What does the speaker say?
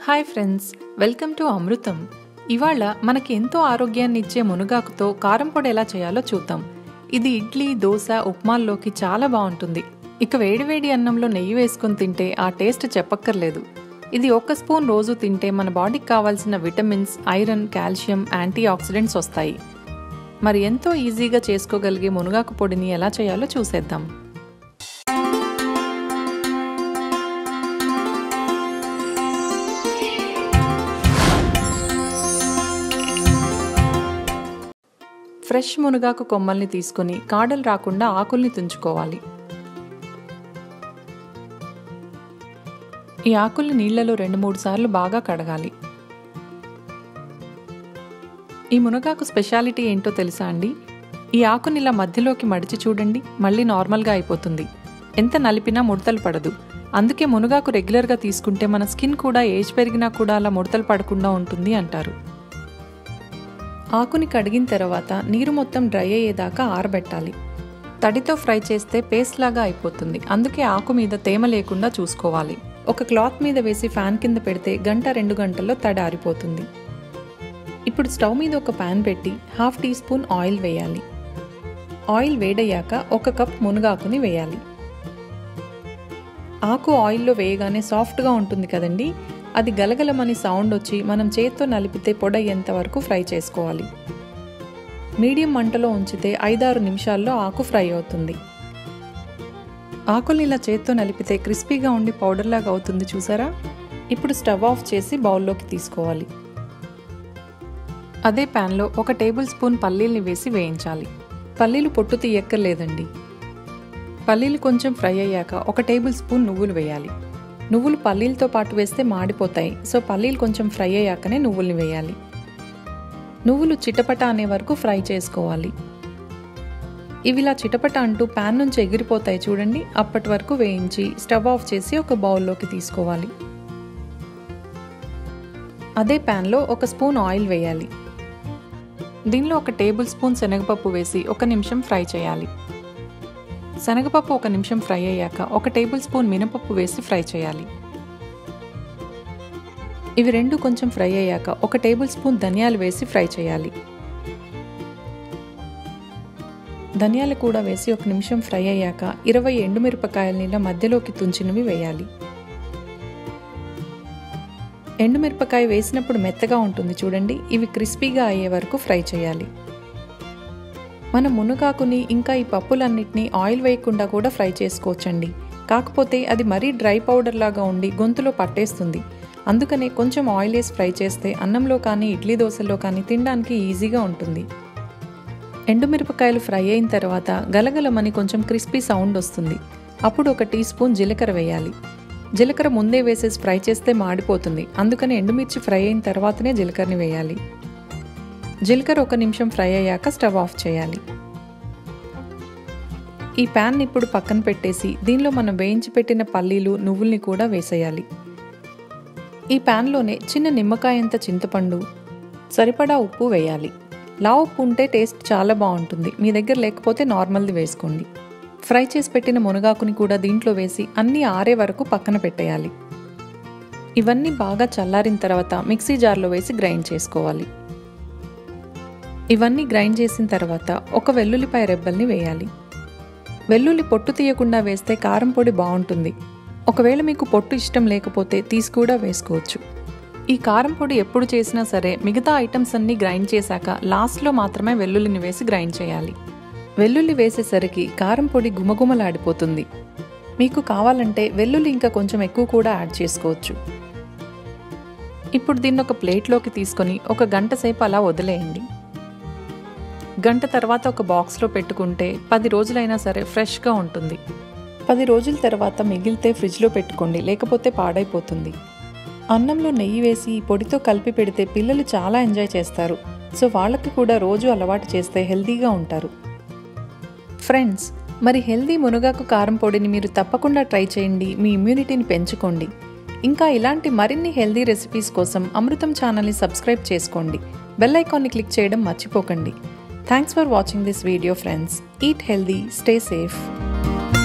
hi friends welcome to Amrutham ఇవాళ మనకి ఎంతో ఆరోగ్యాన్ని ఇచ్చే మునగాకుతో కారం పొడి ఎలా చేయాలో చూద్దాం ఇది ఇడ్లీ దోశ ఉప్మాల్లోకి చాలా బాగుంటుంది ఇక వేడివేడి అన్నంలో నెయ్యి వేసుకొని తింటే ఆ టేస్ట్ చెప్పక్కర్లేదు ఇది ఒక స్పూన్ రోజు తింటే మన బాడీకి కావాల్సిన vitamins iron calcium antioxidants వస్తాయి మరి ఎంతో ఈజీగా చేసుకోగలిగే మునగాకు పొడిని ఎలా చేయాలో చూసేద్దాం ఫ్రెష్ మునగాకు కొమ్మల్ని తీసుకొని కాడలు రాకుండా ఆకుల్ని తుంచుకోవాలి ఈ ఆకుల్ని నీళ్లలో రెండు మూడు సార్లు బాగా కడగాలి ఈ మునగాకు స్పెషాలిటీ ఏంటో తెలుసా అండి ఈ ఆకుని ఇలా మధ్యలోకి మడిచి చూడండి మళ్ళీ నార్మల్గా అయిపోతుంది ఎంత నలిపినా ముడతలు పడదు అందుకే మునగాకు రెగ్యులర్గా తీసుకుంటే మన స్కిన్ కూడా ఏజ్ పెరిగినా కూడా అలా ముడతలు పడకుండా ఉంటుంది అంటారు ఆకుని కడిగిన తర్వాత నీరు మొత్తం డ్రై అయ్యేదాకా ఆరబెట్టాలి తడితో ఫ్రై చేస్తే పేస్ట్ లాగా అయిపోతుంది అందుకే ఆకు మీద తేమ లేకుండా చూసుకోవాలి ఒక క్లాత్ మీద వేసి ఫ్యాన్ కింద పెడితే గంట రెండు గంటల్లో తడి ఆరిపోతుంది ఇప్పుడు స్టవ్ మీద ఒక ప్యాన్ పెట్టి హాఫ్ టీ స్పూన్ ఆయిల్ వేయాలి ఆయిల్ వేడయ్యాక ఒక కప్ మునగాకుని వేయాలి ఆకు ఆయిల్లో వేయగానే సాఫ్ట్గా ఉంటుంది కదండి అది గలగలమని సౌండ్ వచ్చి మనం చేత్తో నలిపితే పొడయ్యేంత వరకు ఫ్రై చేసుకోవాలి మీడియం మంటలో ఉంచితే ఐదారు నిమిషాల్లో ఆకు ఫ్రై అవుతుంది ఆకులు ఇలా చేత్తో నలిపితే క్రిస్పీగా ఉండి పౌడర్ లాగా అవుతుంది చూసారా ఇప్పుడు స్టవ్ ఆఫ్ చేసి బౌల్లోకి తీసుకోవాలి అదే ప్యాన్లో ఒక టేబుల్ స్పూన్ పల్లీల్ని వేసి వేయించాలి పల్లీలు పొట్టు తీయక్కర్లేదండి పల్లీలు కొంచెం ఫ్రై అయ్యాక ఒక టేబుల్ స్పూన్ నువ్వులు వేయాలి నువ్వులు పల్లీలతో పాటు వేస్తే మాడిపోతాయి సో పల్లీలు కొంచెం ఫ్రై అయ్యాకనే నువ్వుల్ని వేయాలి నువ్వులు చిటపట అనే వరకు ఫ్రై చేసుకోవాలి ఇవి ఇలా చిటపట అంటూ ప్యాన్ నుంచి ఎగిరిపోతాయి చూడండి అప్పటి వరకు వేయించి స్టవ్ ఆఫ్ చేసి ఒక బౌల్లోకి తీసుకోవాలి అదే ప్యాన్లో ఒక స్పూన్ ఆయిల్ వేయాలి దీనిలో ఒక టేబుల్ స్పూన్ శనగపప్పు వేసి ఒక నిమిషం ఫ్రై చేయాలి శనగపప్పు ఒక నిమిషం ఫ్రై అయ్యాక ఒక టేబుల్ స్పూన్ మినపప్పు వేసి ఫ్రై చేయాలి ఇవి రెండు కొంచెం ఫ్రై అయ్యాక ఒక టేబుల్ స్పూన్ ధనియాలు వేసి ఫ్రై చేయాలి ధనియాలు కూడా వేసి ఒక నిమిషం ఫ్రై అయ్యాక ఇరవై ఎండుమిరపకాయలని ఇలా మధ్యలోకి తుంచినవి వేయాలి ఎండుమిరపకాయ వేసినప్పుడు మెత్తగా ఉంటుంది చూడండి ఇవి క్రిస్పీగా అయ్యే వరకు ఫ్రై చేయాలి మన మునగాకుని ఇంకా ఈ పప్పులన్నిటిని ఆయిల్ వేయకుండా కూడా ఫ్రై చేసుకోవచ్చండి కాకపోతే అది మరీ డ్రై పౌడర్ లాగా ఉండి గొంతులో పట్టేస్తుంది అందుకనే కొంచెం ఆయిల్ వేసి ఫ్రై చేస్తే అన్నంలో కానీ ఇడ్లీ దోశల్లో కానీ తినడానికి ఈజీగా ఉంటుంది ఎండుమిరపకాయలు ఫ్రై అయిన తర్వాత గలగలమని కొంచెం క్రిస్పీ సౌండ్ వస్తుంది అప్పుడు ఒక టీ స్పూన్ జీలకర్ర వేయాలి జీలకర్ర ముందే వేసేసి ఫ్రై చేస్తే మాడిపోతుంది అందుకని ఎండుమిర్చి ఫ్రై అయిన తర్వాతనే జీలకర్రని వేయాలి జీలకర్ర ఒక నిమిషం ఫ్రై అయ్యాక స్టవ్ ఆఫ్ చేయాలి ఈ ప్యాన్ ఇప్పుడు పక్కన పెట్టేసి దీనిలో మనం వేయించి పెట్టిన పల్లీలు నువ్వుల్ని కూడా వేసేయాలి ఈ ప్యాన్లోనే చిన్న నిమ్మకాయంత చింతపండు సరిపడా ఉప్పు వేయాలి లా ఉప్పు ఉంటే టేస్ట్ చాలా బాగుంటుంది మీ దగ్గర లేకపోతే నార్మల్ది వేసుకోండి ఫ్రై చేసి పెట్టిన మునగాకుని కూడా దీంట్లో వేసి అన్నీ ఆరే వరకు పక్కన పెట్టేయాలి ఇవన్నీ బాగా చల్లారిన తర్వాత మిక్సీ జార్లో వేసి గ్రైండ్ చేసుకోవాలి ఇవన్నీ గ్రైండ్ చేసిన తర్వాత ఒక వెల్లుల్లిపాయ రెబ్బల్ని వేయాలి వెల్లుల్లి పొట్టు తీయకుండా వేస్తే కారం పొడి బాగుంటుంది ఒకవేళ మీకు పొట్టు ఇష్టం లేకపోతే తీసి కూడా వేసుకోవచ్చు ఈ కారం పొడి ఎప్పుడు చేసినా సరే మిగతా ఐటమ్స్ అన్నీ గ్రైండ్ చేశాక లాస్ట్లో మాత్రమే వెల్లుల్లిని వేసి గ్రైండ్ చేయాలి వెల్లుల్లి వేసేసరికి కారం పొడి గుమగుమలాడిపోతుంది మీకు కావాలంటే వెల్లుల్లి ఇంకా కొంచెం ఎక్కువ కూడా యాడ్ చేసుకోవచ్చు ఇప్పుడు దీన్ని ఒక ప్లేట్లోకి తీసుకొని ఒక గంట సేపు అలా వదిలేయండి గంట తర్వాత ఒక బాక్స్లో పెట్టుకుంటే పది రోజులైనా సరే ఫ్రెష్గా ఉంటుంది పది రోజుల తర్వాత మిగిలితే ఫ్రిడ్జ్లో పెట్టుకోండి లేకపోతే పాడైపోతుంది అన్నంలో నెయ్యి వేసి ఈ పొడితో కలిపి పెడితే పిల్లలు చాలా ఎంజాయ్ చేస్తారు సో వాళ్ళకి కూడా రోజు అలవాటు చేస్తే హెల్తీగా ఉంటారు ఫ్రెండ్స్ మరి హెల్దీ మునగాకు కారం పొడిని మీరు తప్పకుండా ట్రై చేయండి మీ ఇమ్యూనిటీని పెంచుకోండి ఇంకా ఇలాంటి మరిన్ని హెల్దీ రెసిపీస్ కోసం అమృతం ఛానల్ని సబ్స్క్రైబ్ చేసుకోండి బెల్ ఐకాన్ని క్లిక్ చేయడం మర్చిపోకండి thanks for watching this video friends eat healthy stay safe